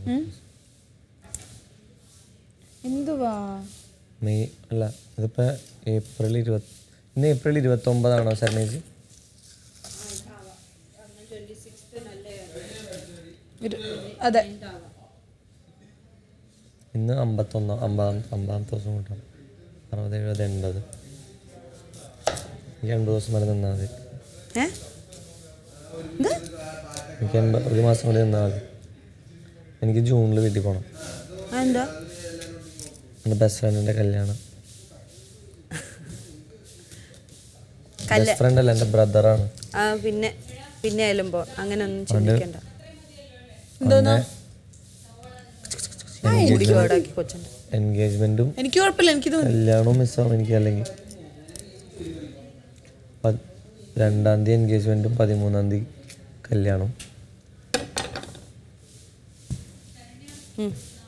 എന്തുവാ മെയ് അല്ല ഇതിപ്പോൾ ഏപ്രിൽ ഇരുപത്തി ഇന്ന് ഏപ്രിൽ ഇരുപത്തൊമ്പതാണോ ശരണേജി ഇരു- അതെ ഇന്ന് അമ്പത്തൊന്നോ അമ്പതാം അമ്പതാമത്തെ ദിവസം കൂട്ടാം അറുപത് എഴുപത് എൺപത് എനിക്ക് രണ്ട് ദിവസം വരെ നിന്നാൽ മതി ഏ എന്ത് എനിക്ക് എൺപത് ഒരു മാസം കൂടി നിന്നാൽ മതി എനിക്ക് ജൂണിൽ വീട്ടിൽ പോകണം എന്താ എൻ്റെ ബെസ്റ്റ് ഫ്രണ്ടിൻ്റെ കല്യാണം ബെസ്റ്റ് ഫ്രണ്ട് അല്ല എൻ്റെ ബ്രദറാണ് ആ പിന്നെ പിന്നെ ആയാലും പോ അങ്ങനെ ഒന്നും ചിന്തിക്കണ്ട എന്തോന്നാ കേടാക്കി കൊച്ചുണ്ട് എൻഗേജ്മെൻറ്റും എനിക്ക് കുഴപ്പമില്ല എനിക്കിത് മതി. കല്യാണവും മിസ്സാവും എനിക്ക് അല്ലെങ്കിൽ പ- രണ്ടാം തീയതി എൻഗേജ്മെൻറ്റും പതിമൂന്നാം തീയതി കല്യാണം ഉം.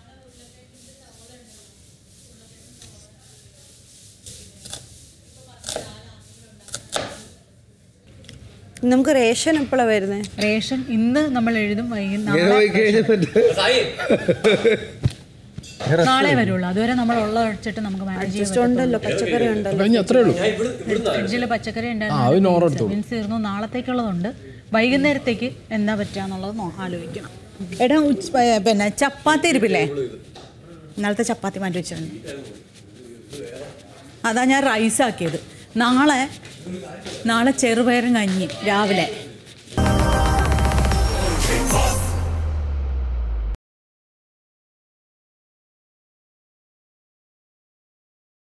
നമുക്ക് റേഷൻ എപ്പോഴാണ് വരുന്നത് റേഷൻ ഇന്ന് നമ്മൾ എഴുതും വൈകുന്നേരം നാളെ വരുള്ളൂ അതുവരെ നമ്മൾ ഉള്ള വെച്ചിട്ട് നമുക്ക് മാനേജ് ചെയ്യാൻ ഉണ്ടല്ലോ പച്ചക്കറി ഉണ്ടല്ലോ കഴിഞ്ഞ അത്രേ ഉള്ളൂ ഫ്രിഡ്ജിൽ പച്ചക്കറി ആ, അത് നോറ് എടുത്തോളൂ. മീൻസ് തീർന്നു നാളത്തേക്കുള്ളതുണ്ട് വൈകുന്നേരത്തേക്ക് എന്താ പറ്റുകയെന്നുള്ളത് നോ- ആലോചിക്കണം എടാ ഉച്ച ഏ, പിന്നെ ചപ്പാത്തി ഇരിപ്പില്ലേ ഇന്നലത്തെ ചപ്പാത്തി മാറ്റി വെച്ചിട്ടുണ്ട് അതാ ഞാൻ റൈസ് ആക്കിയത് നാളെ നാളെ ചെറുപയറും കഞ്ഞി രാവിലെ